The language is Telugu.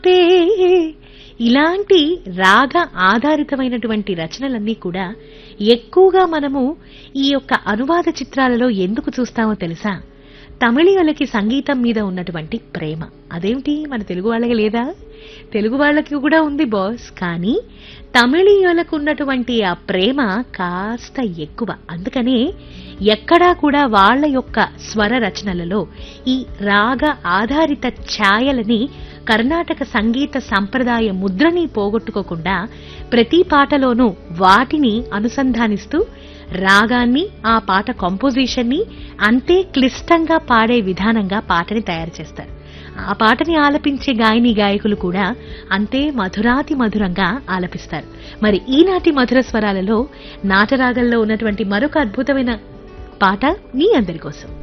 పే ఇలాంటి రాగ ఆధారితమైనటువంటి రచనలన్నీ కూడా ఎక్కువగా మనము ఈ యొక్క అనువాద చిత్రాలలో ఎందుకు చూస్తామో తెలుసా తమిళీయులకి సంగీతం మీద ఉన్నటువంటి ప్రేమ అదేమిటి మన తెలుగు వాళ్ళకి లేదా తెలుగు వాళ్ళకి కూడా ఉంది బాస్ కానీ తమిళీయులకు ఉన్నటువంటి ఆ ప్రేమ కాస్త ఎక్కువ అందుకనే ఎక్కడా కూడా వాళ్ళ యొక్క స్వర రచనలలో ఈ రాగ ఆధారిత ఛాయలని కర్ణాటక సంగీత సంప్రదాయ ముద్రని పోగొట్టుకోకుండా ప్రతి పాటలోనూ వాటిని అనుసంధానిస్తూ రాగాన్ని ఆ పాట కాంపోజిషన్ ని అంతే క్లిష్టంగా పాడే విధానంగా పాటని తయారు చేస్తారు ఆ పాటని ఆలపించే గాయని గాయకులు కూడా అంతే మధురాతి మధురంగా ఆలపిస్తారు మరి ఈనాటి మధుర స్వరాలలో నాటరాగంలో ఉన్నటువంటి మరొక అద్భుతమైన పాట మీ అందరి కోసం